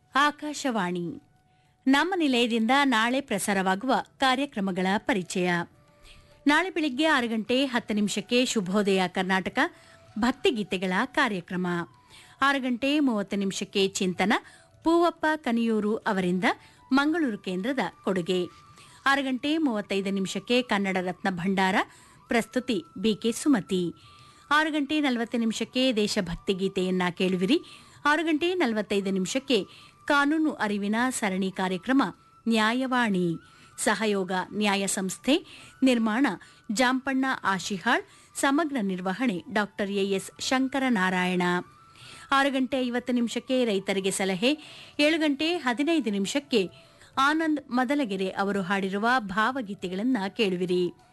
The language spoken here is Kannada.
ಆಕಾಶವಾಣಿ ನಮ್ಮ ನಿಲಯದಿಂದ ನಾಳೆ ಪ್ರಸಾರವಾಗುವ ಕಾರ್ಯಕ್ರಮಗಳ ಪರಿಚಯ ನಾಳೆ ಬೆಳಿಗ್ಗೆ ಆರು ಗಂಟೆ ಹತ್ತು ನಿಮಿಷಕ್ಕೆ ಶುಭೋದಯ ಕರ್ನಾಟಕ ಭಕ್ತಿಗೀತೆಗಳ ಕಾರ್ಯಕ್ರಮ ಆರು ಗಂಟೆ ಮೂವತ್ತು ನಿಮಿಷಕ್ಕೆ ಚಿಂತನ ಪೂವಪ್ಪ ಕನಿಯೂರು ಅವರಿಂದ ಮಂಗಳೂರು ಕೇಂದ್ರದ ಕೊಡುಗೆ ಆರು ಗಂಟೆ ಮೂವತ್ತೈದು ನಿಮಿಷಕ್ಕೆ ಕನ್ನಡ ರತ್ನ ಭಂಡಾರ ಪ್ರಸ್ತುತಿ ಬಿಕೆ ಸುಮತಿ ಆರು ಗಂಟೆ ನಲವತ್ತು ನಿಮಿಷಕ್ಕೆ ದೇಶಭಕ್ತಿ ಗೀತೆಯನ್ನ ಕೇಳುವಿರಿ ಆರು ಗಂಟೆ ನಲವತ್ತೈದು ನಿಮಿಷಕ್ಕೆ ಕಾನೂನು ಅರಿವಿನ ಸರಣಿ ಕಾರ್ಯಕ್ರಮ ನ್ಯಾಯವಾಣಿ ಸಹಯೋಗ ನ್ಯಾಯ ಸಂಸ್ಥೆ ನಿರ್ಮಾಣ ಜಾಂಪಣ್ಣ ಆಶಿಹಾಳ್ ಸಮಗ್ರ ನಿರ್ವಹಣೆ ಡಾಕ್ಟರ್ ಎಎಸ್ ಶಂಕರನಾರಾಯಣ ಆರು ಗಂಟೆ ಐವತ್ತು ನಿಮಿಷಕ್ಕೆ ರೈತರಿಗೆ ಸಲಹೆ ಏಳು ಗಂಟೆ ಹದಿನೈದು ನಿಮಿಷಕ್ಕೆ ಆನಂದ್ ಮದಲಗೆರೆ ಅವರು ಹಾಡಿರುವ ಭಾವಗೀತೆಗಳನ್ನು ಕೇಳುವಿರಿ